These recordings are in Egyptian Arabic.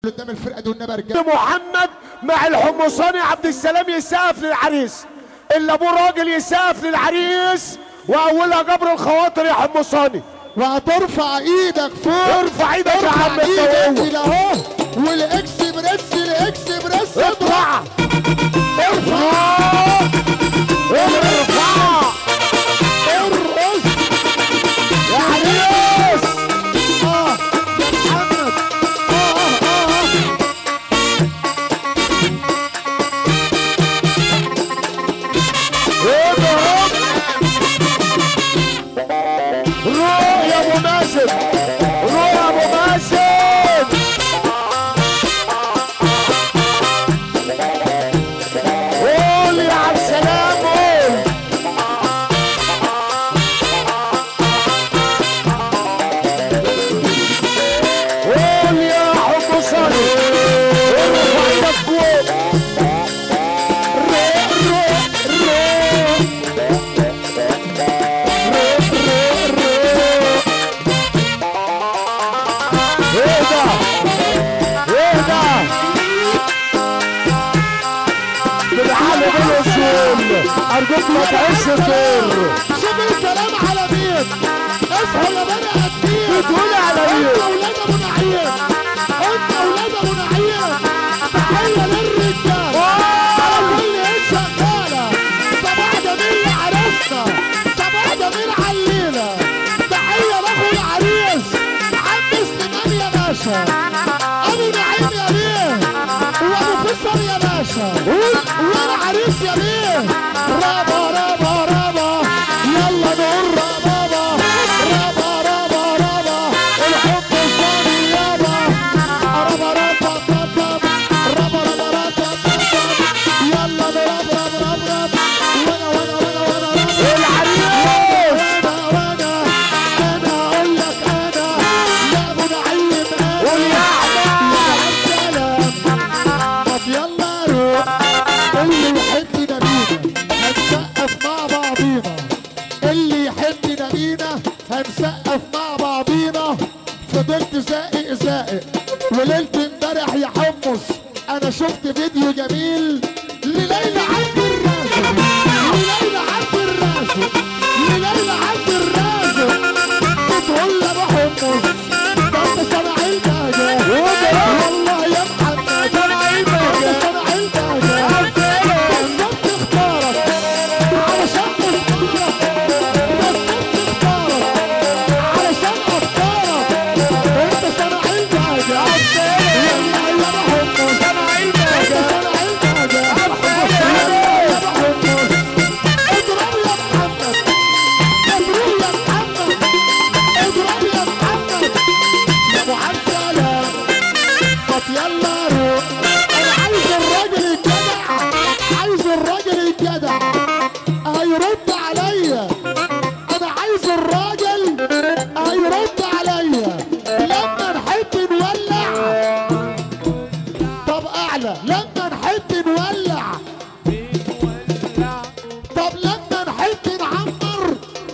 قدام الفرقه دي والنبي رجاله محمد مع الحمصاني عبد السلام يسقف للعريس اللي ابوه راجل يسقف للعريس واولها جبر الخواطر يا حمصاني وهترفع ايدك فوق ارفع ايدك يا ارفع عم ايدك الطويل الى اهو والاكسبريس الاكسبريس اطلع ارفع ارفع ارقص يا عريس اه يا محمد اه اه اه اضرب روح يا ابو مازن روح يا ابو مازن قول يا عبد السلام قول قول يا حب صالح ارفع ايدك فوق روح روح روح روح روح روح اهدى اهدى بالعالم الاصول ارجوك ما تعيش الدور شوف الكلام على مين اصحوا يا بني ادمين بتقول على مين؟ انت اولاد ابو نعيم انت اولاد ابو نعيم تحيه للرجال على كل ايد شغاله صباح جميل لعريسنا صباح جميل علينا تحيه لاخو العريس عم سليمان يا باشا ابو نعيم يا بيه وابو فيصل يا باشا والعريس يا بيه رابا رابا رابا يلا نقول رابا رابا رابا رابا الحب الثاني يابا رابا رابا رابا رابا رابا رابا يلا نراب راب راب راب وانا وانا وانا وانا راب العريس وانا وانا انا اقول لك انا يا ابو نعيم انا قول يا احمد سلام طب يلا روح اللي يحب نبينا هنسقف مع بعضينا اللي يحب نبينا هنسقف مع بعضينا فضلت زائق زائق وليلة امبارح يا حمص انا شفت فيديو جميل لليلى عبد الرازق لليلى عبد الرازق لليلى عبد الرازق بتقول لي ابو حمص ده انت صنع البهجه والله يا محمد صنع البهجه صنع البهجه بالظبط اختارك علشان اختارك بالظبط اختارك علشان اختارك انت صنع البهجه والله يا ابو حمص صنع البهجه صنع البهجه يا ابو حمص اضرب يا محمد اضرب يا محمد اضرب يا محمد يا ابو عبد السلام طب يلا روح انا عايز الراجل الجدع عايز الراجل الجدع هيرد عليا انا عايز الراجل هيرد عليا لما نحب نولع طب اعلى لما نحب نولع طب لما نحب نعمر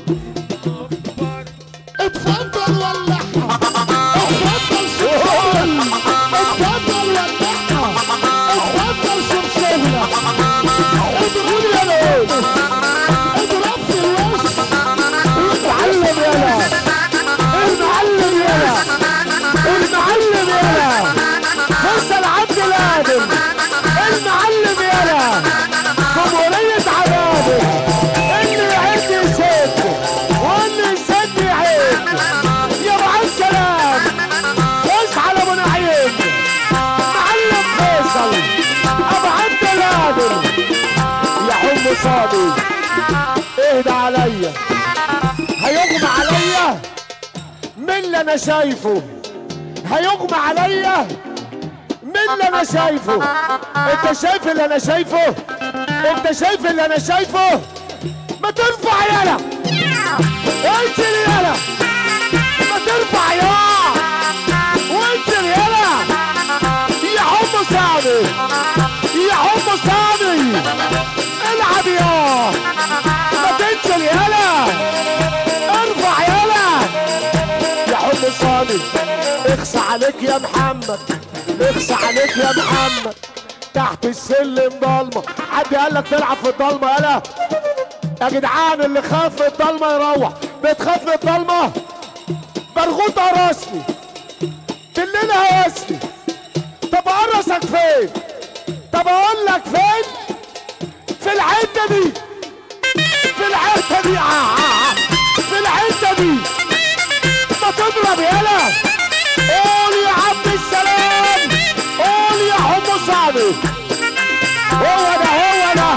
اتفضل ولعها اتفضل شمشون اتفضل ولعها اتفضل شمشونها اضرب يا لوز اضرب في الوش المعلم يلا المعلم يلا المعلم يلا فيصل عبد القادر المعلم يلا جمهورية عبادة اللي يعد يسد واللي يسد يعد يا ابو عبد السلام اصحى على ابو نعيم معلم فيصل ابو عبد القادر يا حب صادي اهدى عليا هيغمى عليا من اللي انا شايفه هيغمى عليا من اللي انا شايفه انت شايف اللي انا شايفه انت شايف اللي انا شايفه ما ترفع يالا انزل يالا ما ترفع يا وانزل يالا يا حب صعبي يا حب صعبي العب يا ما تنزل يالا ارفع يالا يا حب صامي اخصى عليك يا محمد اخسى عليك يا محمد تحت السلم ضلمه حد قال لك تلعب في الضلمه يالا يا جدعان اللي خاف في الضلمه يروح بتخاف في الضلمه برغوت قرصني بالليل هيسني طب قرصك فين طب اقول لك فين في الحته دي في الحته دي آه آه آه. في الحته دي ما تضرب يالا قول يا عبد السلام قول يا حمص صعبي هو ده هو ده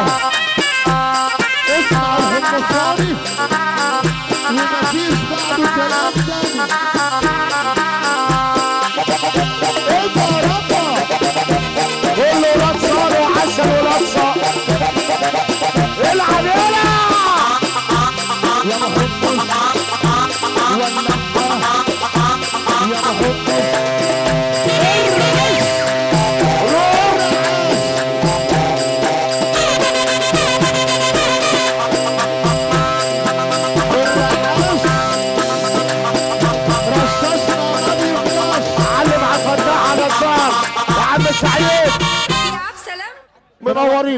اسمع الحمصاني ومفيش بعده كلام تاني ابا ربا قول له ولاد صار وعسل ولاد صار العب يلا يا محمص ولعها يا محمص الرقاص رشاشنا ما بيغلاش علم على الفتاح على الدار يا عم سعيد يا عبد سلام منورين